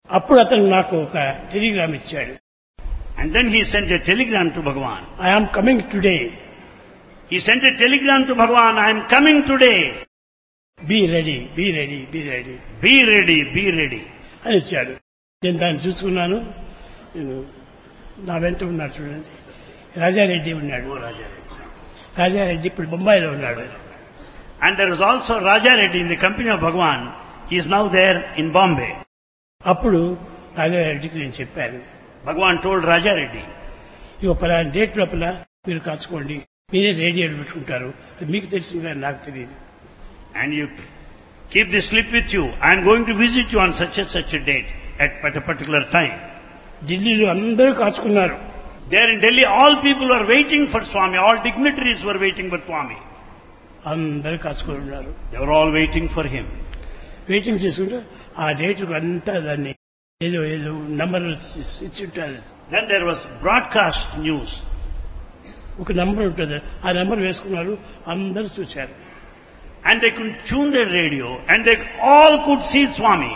అప్పుడు అతను నాకు ఒక టెలిగ్రామ్ ఇచ్చాడు And then he sent a telegram to Bhagavan. I am coming today He sent a telegram to Bhagavan, I am coming today. Be ready be ready be ready Be ready, be ready. అని ఇచ్చాడు నేను దాన్ని చూసుకున్నాను నేను నా వెంట ఉన్నాడు చూడండి రాజారెడ్డి ఉన్నాడు రాజారెడ్డి ఇప్పుడు బొంబాయిలో ఉన్నాడు And there was also Raja Reddy in the company of Bhagavan. He is now there in Bombay. అప్పుడు రాజారెడ్డికి నేను చెప్పాను Bhagavan told Raja Reddy, ఇక పలానా డేట్ లోపల మీరు కాచుకోండి మీరే రేడియోలు పెట్టుకుంటారు అది మీకు తెలిసింది కానీ నాకు తెలియదు and you keep this slip with you. I am going to visit you on such and such a date at, at a particular time. ఢిల్లీలో అందరూ కాచుకున్నారు There in Delhi, all people were waiting for Swami. All dignitaries were waiting for Swami. అందరూ కాచుకొని ఉన్నారు They were all waiting for him. Waiting చేసుకుంటే ఆ date అంతా దాన్ని ఏదో ఏదో నంబర్ ఇచ్చి ఉంటారు Then there was broadcast news. ఒక నంబర్ ఉంటుంది ఆ నంబర్ వేసుకున్నారు అందరూ చూశారు And they could tune their radio and they all could see Swami.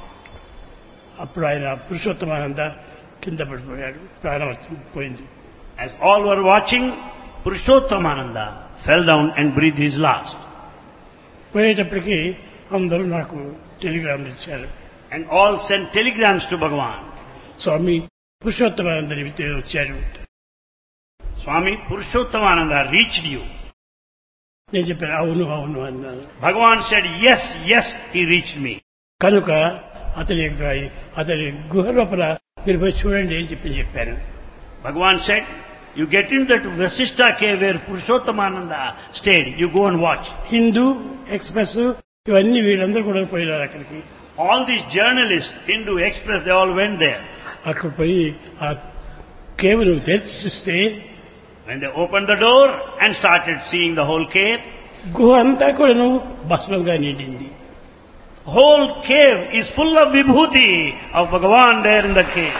అప్పుడు ఆయన పురుషోత్తమానంద కింద పడిపోయాడు ప్రాణం వచ్చి- పోయింది As all were watching, Purushottamananda fell down and breathed his last. పోయేటప్పటికి అందరూ నాకు టెలిగ్రామ్ ఇచ్చారు And all sent telegrams to Bhagavan. స్వామి పురుషోత్తమానంద నిమిత్తం వచ్చాడు Swami Purushottamananda reached you. నేను చెప్పాను అవును అవును అన్నాను Bhagavan said, yes, yes, he reached me. కనుక అతని యొక్క అతని గుహ లోపల మీరు పోయి చూడండి అని చెప్పి చెప్పాను Bhagavan said, you get into that Vasishta cave where Purushottamananda stayed. You go and watch. Hindu express ఇవన్నీ వీళ్ళందరూ కూడా పోయినారు అక్కడికి All these journalists, Hindu Express, they all went there. అక్కడ పోయి ఆ కేవలం తెరిచి చూస్తే When they opened the door and started seeing the whole cave, గుహ అంతా కూడా భస్మంగా నిండింది whole cave is full of vibhuti of Bhagavan there in the cave.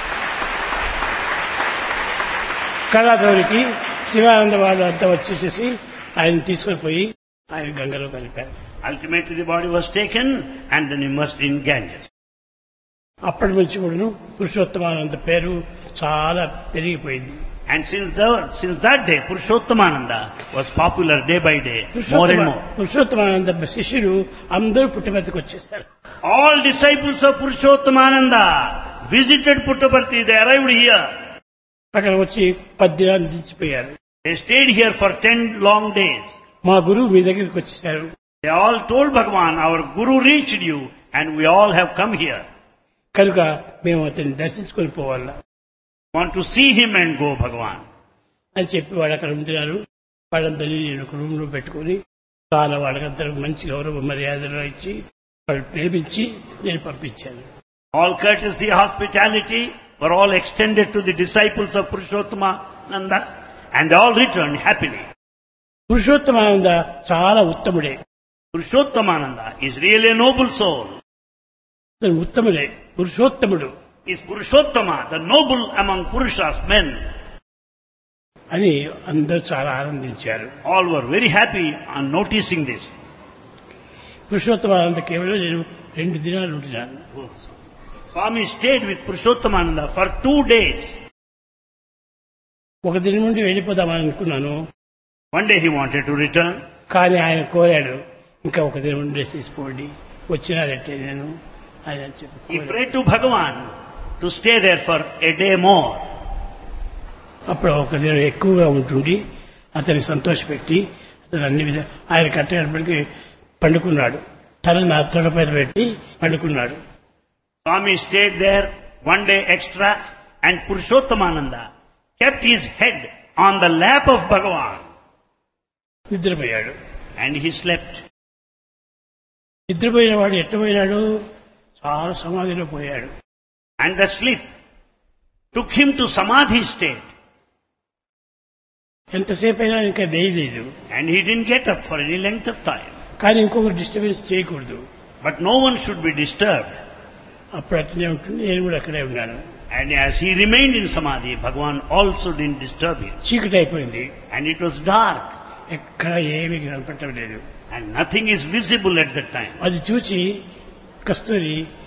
కళాధౌరికి Sivananda వాళ్ళు అంతా వచ్చేసేసి ఆయన తీసుకొని పోయి ఆయన గంగలో కలిపారు Ultimately the body was taken and then immersed in Ganges. అప్పటి నుంచి కూడాను పురుషోత్తమానంద పేరు చాలా పెరిగిపోయింది And since, the, since that day, Purushottamananda was popular day by day, more and Purushottama more. పురుషోత్తమానంద శిష్యులు అందరూ పుట్టమతికి వచ్చేసారు All disciples of Purushottamananda visited Puttaparthi, they arrived here. అక్కడ వచ్చి పద్దినాలు దించిపోయారు They stayed here for ten long days. మా గురువు మీ దగ్గరికి వచ్చేసారు They all told Bhagavan, our Guru reached you and we all have come here. కనుక మేము అతన్ని దర్శించుకొని పోవాలా Want to see him and go, Bhagavan. అని చెప్పి వాళ్ళు అక్కడ ఉంటున్నారు వాళ్ళందరినీ నేను ఒక రూమ్ లో పెట్టుకుని చాలా వాళ్ళకందరూ మంచి గౌరవ మర్యాదలు ఇచ్చి వాళ్ళు ప్రేమించి నేను పంపించాను All courtesy, hospitality were all extended to the disciples of Purushottamana and they all returned happily. పురుషోత్తమానంద చాలా ఉత్తముడే Purushottamananda is really a noble soul. అతను ఉత్తముడే పురుషోత్తముడు Is Purushottama, the noble among Purushas, men. అని అందరూ చాలా ఆనందించారు All were very happy on noticing this. పురుషోత్తమానంద కేవలం నేను రెండు దినాలు ఉంటున్నాను Swami stayed with Purushottamananda for two days. ఒక దినం నుండి వెళ్ళిపోదామని అనుకున్నాను One day he wanted to return. కానీ ఆయన కోరాడు ఇంకా ఒక దినం ఉండేసి తీసుకోండి వచ్చినారంటే నేను ఆయన చెప్పి He కోరాడు. prayed to Bhagavan to stay there for a day more. అప్పుడు ఒక దినం ఎక్కువగా ఉంటుండి అతన్ని సంతోషపెట్టి అతను అన్ని విధాలు ఆయన కట్టేటప్పటికి పండుకున్నాడు తల నా తొడపైన పెట్టి పండుకున్నాడు Swami stayed there one day extra and Purushottamananda kept his head on the lap of Bhagavan నిద్రపోయాడు and he slept. నిద్రపోయిన వాడు ఎట్టపోయినాడు చాలా సమాధిలో పోయాడు And the sleep took him to Samadhi state ఎంతసేపు అయినా ఇంకా వేయలేదు and he didn't get up for any length of time. కానీ ఇంకొకరు డిస్టర్బెన్స్ చేయకూడదు But no one should be disturbed. అప్పుడు అట్లనే ఉంటుంది నేను కూడా అక్కడే ఉన్నాను And as he remained in Samadhi, Bhagavan also didn't disturb him. చీకటి అయిపోయింది And it was dark ఎక్కడ ఏమీ కనపడటం లేదు and nothing is visible at that time. అది చూసి కస్తూరి